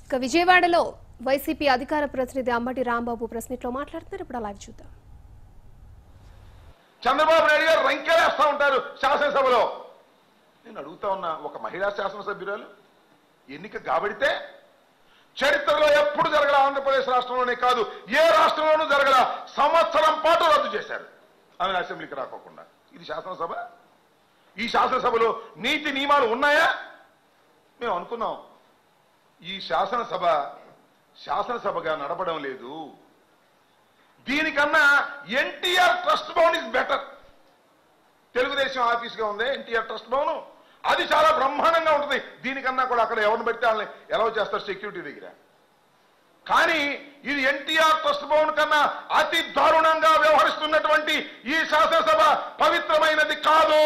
ఇక విజయవాడలో వైసీపీ అధికార ప్రతినిధి అంబటి రాంబాబు ప్రెస్ మీట్ లో మాట్లాడుతున్నారు ఇప్పుడు అలాగే చూద్దాం చంద్రబాబు నాయుడు గారు రంకెలేస్తా ఉంటారు శాసనసభలో నేను అడుగుతా ఉన్నా ఒక మహిళా శాసనసభ్యురాలు ఎన్నిక కాబడితే చరిత్రలో ఎప్పుడు జరగల ఆంధ్రప్రదేశ్ రాష్ట్రంలోనే కాదు ఏ రాష్ట్రంలోనూ జరగల సంవత్సరం పాటు రద్దు చేశారు ఆమె అసెంబ్లీకి రాకోకుండా ఇది శాసనసభ ఈ శాసనసభలో నీతి నియమాలు ఉన్నాయా మేము అనుకున్నాం ఈ శాసనసభ శాసనసభగా నడపడం లేదు దీనికన్నా NTR trust Bhavan is better Telugudesam office గా ఉంది ఎన్టీఆర్ ట్రస్ట్ భవన్ అది చాలా బ్రహ్మాండంగా ఉంటుంది దీనికన్నా కూడా అక్కడ ఎవరిని పెడితే వాళ్ళని ఎలా చేస్తారు సెక్యూరిటీ దగ్గర కానీ ఇది ఎన్టీఆర్ ట్రస్ట్ భవన్ కన్నా అతి దారుణంగా వ్యవహరిస్తున్నటువంటి ఈ శాసనసభ పవిత్రమైనది కాదు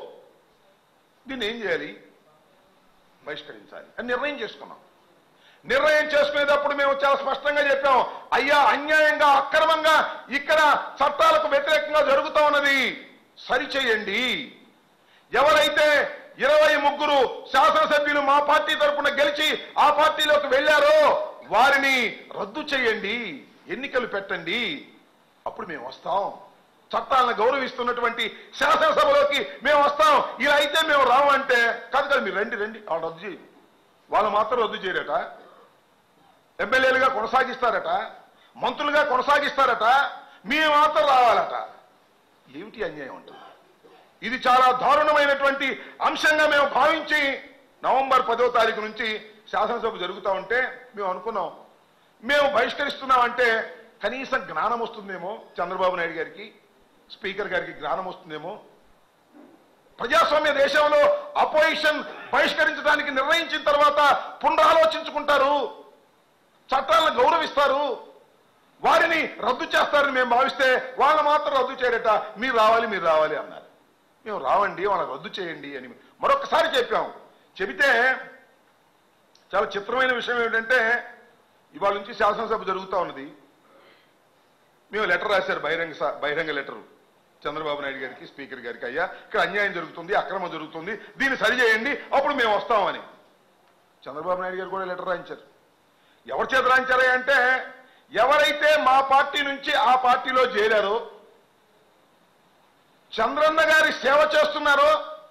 దీన్ని ఏం చేయాలి బహిష్కరించాలి అని నిర్ణయం చేసుకున్నాం నిర్ణయం చేసుకునేటప్పుడు మేము చాలా స్పష్టంగా చెప్పాం అయ్యా అన్యాయంగా అక్రమంగా ఇక్కడ చట్టాలకు వ్యతిరేకంగా జరుగుతా ఉన్నది సరిచేయండి ఎవరైతే ఇరవై ముగ్గురు శాసనసభ్యులు మా పార్టీ తరపున గెలిచి ఆ పార్టీలోకి వెళ్ళారో వారిని రద్దు చేయండి ఎన్నికలు పెట్టండి అప్పుడు మేము వస్తాం చట్టాలను గౌరవిస్తున్నటువంటి శాసనసభలోకి మేము వస్తాం ఇలా అయితే మేము రాము అంటే కాదు కదా మీరు రండి రండి వాళ్ళు రద్దు చేయండి వాళ్ళు మాత్రం రద్దు చేయరట ఎమ్మెల్యేలుగా కొనసాగిస్తారట మంత్రులుగా కొనసాగిస్తారట మేము మాత్రం రావాలట ఏమిటి అన్యాయం ఉంటుంది ఇది చాలా దారుణమైనటువంటి అంశంగా మేము భావించి నవంబర్ పదో తారీఖు నుంచి శాసనసభ జరుగుతూ ఉంటే మేము అనుకున్నాం మేము బహిష్కరిస్తున్నామంటే కనీసం జ్ఞానం వస్తుందేమో చంద్రబాబు నాయుడు గారికి స్పీకర్ గారికి జ్ఞానం వస్తుందేమో ప్రజాస్వామ్య దేశంలో అపోజిషన్ బహిష్కరించడానికి నిర్ణయించిన తర్వాత పునరాలోచించుకుంటారు చట్టాలను గౌరవిస్తారు వారిని రద్దు చేస్తారని మేము భావిస్తే వాళ్ళు మాత్రం రద్దు చేయరట మీరు రావాలి మీరు రావాలి అన్నారు మేము రావండి వాళ్ళని రద్దు చేయండి అని మరొకసారి చెప్పాం చెబితే చాలా చిత్రమైన విషయం ఏమిటంటే ఇవాళ నుంచి శాసనసభ జరుగుతూ ఉన్నది మేము లెటర్ రాశారు బహిరంగ స- బహిరంగ లెటర్ చంద్రబాబు నాయుడు గారికి స్పీకర్ గారికి అయ్యా ఇక్కడ అన్యాయం జరుగుతుంది అక్రమం జరుగుతుంది దీన్ని సరిచేయండి అప్పుడు మేము వస్తామని చంద్రబాబు నాయుడు గారు కూడా లెటర్ రాయించారు ఎవరి చేత రాయించారా అంటే ఎవరైతే మా పార్టీ నుంచి ఆ పార్టీలో చేరారో చంద్రన్న గారి సేవ చేస్తున్నారో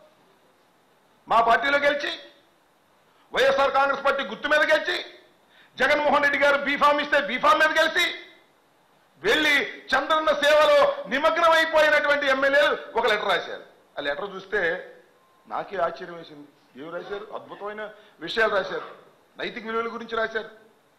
మా పార్టీలో గెలిచి వైఎస్ఆర్ కాంగ్రెస్ పార్టీ గుర్తు మీద గెలిచి జగన్మోహన్ రెడ్డి గారు బీఫామ్ ఇస్తే బీఫామ్ మీద గెలిచి వెళ్ళి చంద్రన్న సేవలో నిమగ్నం అయిపోయినటువంటి ఎమ్మెల్యేలు ఒక లెటర్ రాశారు ఆ లెటర్ చూస్తే నాకే ఆశ్చర్యం వేసింది ఏం రాశారు అద్భుతమైన విషయాలు రాశారు నైతిక విలువల గురించి రాశారు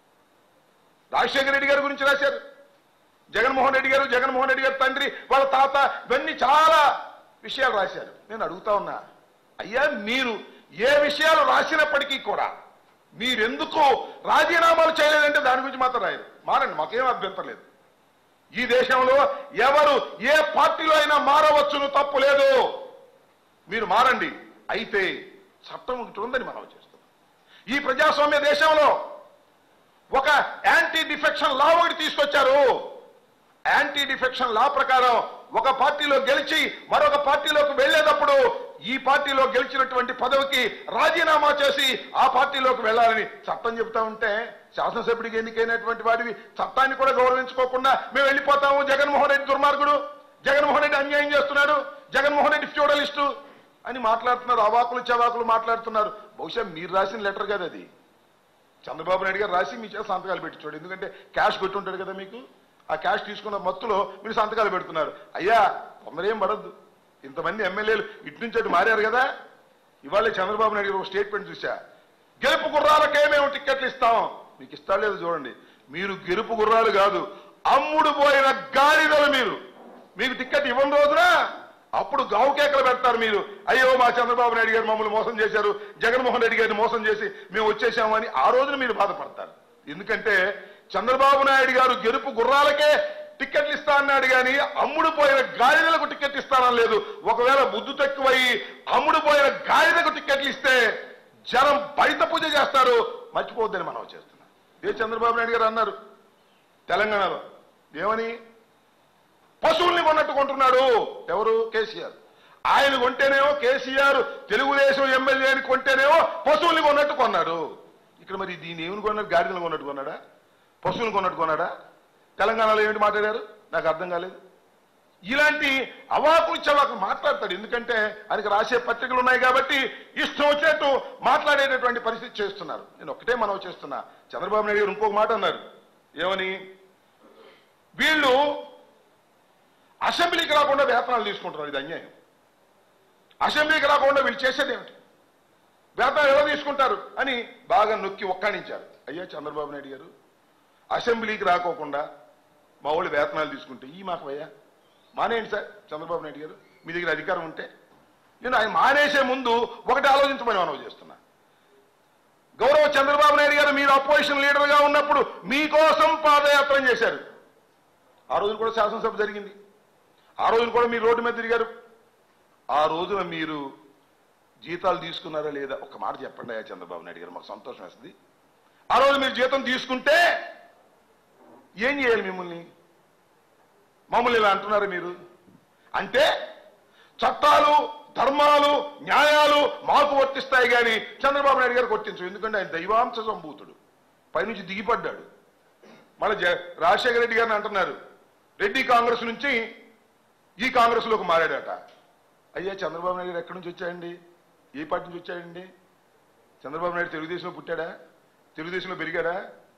రాజశేఖర రెడ్డి గారి గురించి రాశారు జగన్మోహన్ రెడ్డి గారు జగన్మోహన్ రెడ్డి గారి తండ్రి వాళ్ళ తాత ఇవన్నీ చాలా విషయాలు రాశారు నేను అడుగుతా ఉన్నా అయ్యా మీరు ఏ విషయాలు రాసినప్పటికీ కూడా మీరెందుకు రాజీనామాలు చేయలేదంటే దాని గురించి మాత్రం రాయరు మారండి మాకేం అభ్యంతరం లేదు ఈ దేశంలో ఎవరు ఏ పార్టీలో అయినా మారవచ్చును తప్పు లేదు మీరు మారండి అయితే చట్టం ఒకటి ఉందని మనం చేస్తున్నాం ఈ ప్రజాస్వామ్య దేశంలో ఒక యాంటీ డిఫెక్షన్ లా ఒకటి తీసుకొచ్చారు యాంటీ డిఫెక్షన్ లా ప్రకారం ఒక పార్టీలో గెలిచి మరొక పార్టీలోకి వెళ్లేటప్పుడు ఈ పార్టీలో గెలిచినటువంటి పదవికి రాజీనామా చేసి ఆ పార్టీలోకి వెళ్ళాలని చట్టం చెబుతా ఉంటే శాసనసభ్యుడికి ఎన్నికైనటువంటి వాడివి చట్టాన్ని కూడా గౌరవించుకోకుండా మేము వెళ్ళిపోతాము జగన్మోహన్ రెడ్డి దుర్మార్గుడు జగన్మోహన్ రెడ్డి అన్యాయం చేస్తున్నాడు జగన్మోహన్ రెడ్డి ఫ్యూడలిస్టు అని మాట్లాడుతున్నారు అవాకులు చవాకులు మాట్లాడుతున్నారు బహుశా మీరు రాసిన లెటర్ కదా అది చంద్రబాబు నాయుడు గారు రాసి మీ చేత సంతకాలు పెట్టించాడు ఎందుకంటే క్యాష్ కొట్టి ఉంటాడు కదా మీకు ఆ క్యాష్ తీసుకున్న మత్తులో మీరు సంతకాలు పెడుతున్నారు అయ్యా తొందరేం పడద్దు ఇంతమంది ఎమ్మెల్యేలు ఇటు నుంచి అటు మారారు కదా ఇవాళ చంద్రబాబు నాయుడు గారు ఒక స్టేట్మెంట్ చూసా గెలుపు గుర్రాలకే మేము టిక్కెట్లు ఇస్తాం మీకు ఇస్తా లేదు చూడండి మీరు గెలుపు గుర్రాలు కాదు అమ్ముడు పోయిన గాడిదలు మీరు మీకు టిక్కెట్ ఇవ్వని రోజున అప్పుడు గావు కేకలు పెడతారు మీరు అయ్యో మా చంద్రబాబు నాయుడు గారు మమ్మల్ని మోసం చేశారు జగన్మోహన్ రెడ్డి గారిని మోసం చేసి మేము వచ్చేసామని ఆ రోజున మీరు బాధపడతారు ఎందుకంటే చంద్రబాబు నాయుడు గారు గెలుపు గుర్రాలకే టిక్కెట్లు ఇస్తా అన్నాడు కానీ అమ్ముడు పోయిన గాడిదలకు టికెట్ ఇస్తానని లేదు ఒకవేళ బుద్ధు తక్కువయి అమ్ముడు పోయిన గాడిదకు టిక్కెట్లు ఇస్తే జనం బయట పూజ చేస్తారు మర్చిపోవద్దని మనం చేస్తున్నాం ఏ చంద్రబాబు నాయుడు గారు అన్నారు తెలంగాణలో ఏమని పశువుల్ని కొన్నట్టు కొంటున్నాడు ఎవరు కేసీఆర్ ఆయన కొంటేనేమో కేసీఆర్ తెలుగుదేశం ఎమ్మెల్యేని కొంటేనేమో పశువుల్ని కొన్నట్టు కొన్నాడు ఈ ఇక్కడ మరి దీన్ని ఏమని కొన్నాడు గాడిదలు కొన్నట్టు కొన్నాడా పశువులు కొన్నట్టు కొన్నాడా తెలంగాణలో ఏమిటి మాట్లాడారు నాకు అర్థం కాలేదు ఇలాంటి అవాకులు చవాకులు మాట్లాడతాడు ఎందుకంటే ఆయనకి రాసే పత్రికలు ఉన్నాయి కాబట్టి ఇష్టం వచ్చినట్టు మాట్లాడేటటువంటి పరిస్థితి చేస్తున్నారు నేను ఒక్కటే మనవి చేస్తున్నా చంద్రబాబు నాయుడు గారు ఇంకొక మాట అన్నారు ఏమని వీళ్ళు అసెంబ్లీకి రాకుండా వేతనాలు తీసుకుంటున్నారు ఇది అన్యాయం అసెంబ్లీకి రాకుండా వీళ్ళు చేసేది ఏమిటి వేతనాలు ఎలా తీసుకుంటారు అని బాగా నొక్కి ఒక్కాణించారు అయ్యా చంద్రబాబు నాయుడు గారు అసెంబ్లీకి రాకోకుండా మా వాళ్ళు వేతనాలు తీసుకుంటే ఈ మాకు అయ్యా మానేయండి సార్ చంద్రబాబు నాయుడు గారు మీ దగ్గర అధికారం ఉంటే నేను ఆయన మానేసే ముందు ఒకటి ఆలోచించమని మనం చేస్తున్నా గౌరవ చంద్రబాబు నాయుడు గారు మీరు అపోజిషన్ లీడర్గా ఉన్నప్పుడు మీకోసం పాదయాత్ర చేశారు ఆ రోజున కూడా శాసనసభ జరిగింది ఆ రోజున కూడా మీరు రోడ్డు మీద తిరిగారు ఆ రోజున మీరు జీతాలు తీసుకున్నారా లేదా ఒక మాట చెప్పండి అయ్యా చంద్రబాబు నాయుడు గారు మాకు సంతోషం వేస్తుంది ఆ రోజు మీరు జీతం తీసుకుంటే ఏం చేయాలి మిమ్మల్ని మమ్మల్ని ఇలా అంటున్నారు మీరు అంటే చట్టాలు ధర్మాలు న్యాయాలు మాకు వర్తిస్తాయి కానీ చంద్రబాబు నాయుడు గారికి వర్తించవు ఎందుకంటే ఆయన దైవాంశ సంభూతుడు పైనుంచి దిగిపడ్డాడు మళ్ళీ జ- రాజశేఖర రెడ్డి గారిని అంటున్నారు రెడ్డి కాంగ్రెస్ నుంచి ఈ కాంగ్రెస్ లోకి మారాడట అయ్యా చంద్రబాబు నాయుడు గారు ఎక్కడి నుంచి వచ్చాయండి ఏ పార్టీ నుంచి వచ్చాయండి చంద్రబాబు నాయుడు తెలుగుదేశంలో పుట్టాడా తెలుగుదేశంలో పెరిగాడా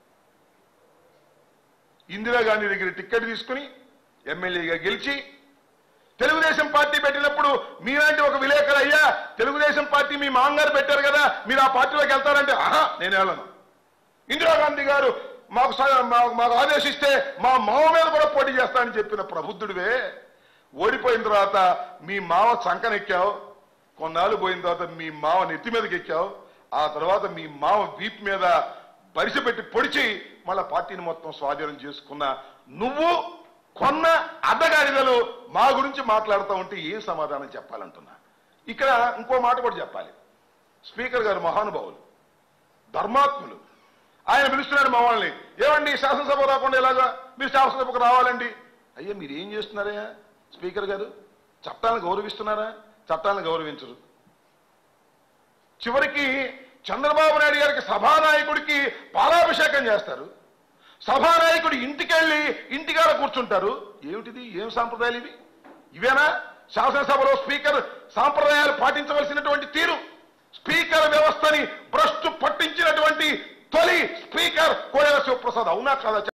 ఇందిరాగాంధీ దగ్గర టిక్కెట్ తీసుకుని ఎమ్మెల్యేగా గెలిచి తెలుగుదేశం పార్టీ పెట్టినప్పుడు మీలాంటి ఒక విలేకరు అయ్యా తెలుగుదేశం పార్టీ మీ మామగారు పెట్టారు కదా మీరు ఆ పార్టీలోకి వెళ్తారంటే ఆహా నేను వెళ్ళను ఇందిరాగాంధీ గారు మాకు స- మా- మాకు ఆదేశిస్తే మా మావ మీద కూడా పోటీ చేస్తానని చెప్పిన ప్రబుద్ధుడివే ఓడిపోయిన తర్వాత మీ మావ చంకనెక్కావు కొన్నాళ్ళు పోయిన తర్వాత మీ మావ నెత్తి మీదకి ఎక్కావు ఆ తర్వాత మీ మావ వీప్ మీద బరిసె పెట్టి పొడిచి మళ్ళా పార్టీని మొత్తం స్వాధీనం చేసుకున్న నువ్వు కొన్న అడ్డగాడిదలు మా గురించి మాట్లాడుతూ ఉంటే ఏం సమాధానం చెప్పాలంటున్నా ఇక్కడ ఇంకో మాట కూడా చెప్పాలి స్పీకర్ గారు మహానుభావులు ధర్మాత్ములు ఆయన పిలుస్తున్నాడు మా వాళ్ళని ఏమండి శాసనసభ రాకుండా ఎలాగా మీరు శాసనసభకు రావాలండి అయ్యా మీరు ఏం చేస్తున్నారయ్యా స్పీకర్ గారు చట్టాలను గౌరవిస్తున్నారా చట్టాలను గౌరవించరు చివరికి చంద్రబాబు నాయుడు గారికి సభానాయకుడికి పాలాభిషేకం చేస్తారు సభానాయకుడు ఇంటికెళ్ళి ఇంటికాడ కూర్చుంటారు ఏమిటిది ఏం సాంప్రదాయాలు ఇవి ఇవేనా శాసనసభలో స్పీకర్ సాంప్రదాయాలు పాటించవలసినటువంటి తీరు స్పీకర్ వ్యవస్థని భ్రష్టు పట్టించినటువంటి తొలి స్పీకర్ కోడెల శివప్రసాద్ అవునా కాదా